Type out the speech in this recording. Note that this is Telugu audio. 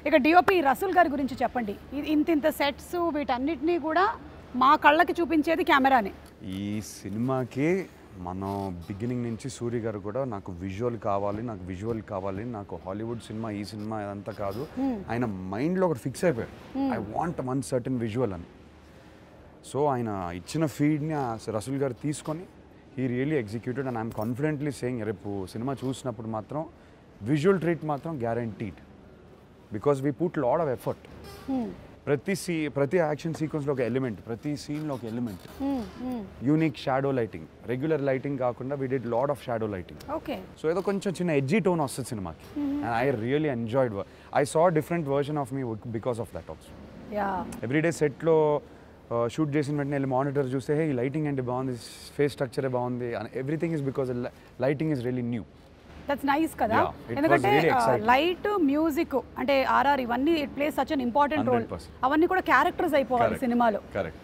ఇక డిఓపి రసూల్ గారి గురించి చెప్పండి ఇ- ఇంత ఇంత సెట్స్ వీటన్నిటినీ కూడా మా కళ్ళకి చూపించేది కెమెరానే ఈ సినిమాకి మనం బిగినింగ్ నుంచి సూర్య గారు కూడా నాకు విజువల్ కావాలి నాకు విజువల్ కావాలి నాకు హాలీవుడ్ సినిమా ఈ సినిమా ఇదంతా కాదు ఆయన మైండ్లో ఒకటి ఫిక్స్ అయిపోయారు I want one certain visual అని సో ఆయన ఇచ్చిన ఫీడ్ని రసూల్ గారు తీసుకొని he really executed and I'm confidently saying రేపు సినిమా చూసినప్పుడు మాత్రం విజువల్ ట్రీట్ మాత్రం guaranteed because we put lot of effort ప్రతి సీ ప్రతి యాక్షన్ సీక్వెన్స్లో ఒక ఎలిమెంట్ ప్రతి సీన్లో ఒక element unique shadow lighting regular lighting కాకుండా we did lot of shadow lighting okay so ఏదో కొంచెం చిన్న ఎడ్జీ టోన్ వస్తుంది సినిమాకి and I really enjoyed I saw different version of me because of that also ya everyday సెట్లో షూట్ చేసిన వెంటనే వెళ్ళి మానిటర్ చూస్తే హే ఈ లైటింగ్ అంటే బాగుంది ఫేస్ స్ట్రక్చరే బాగుంది everything is because lighting is really new that's nice కదా Yeah, it was ఎందుకంటే really exciting. లైట్ మ్యూజిక్ అంటే ఆర్ఆర్ ఇవన్నీ it plays such an important role 100%. అవన్నీ కూడా క్యారెక్టర్స్ అయిపోవాలి Correct. సినిమాలో కరెక్ట్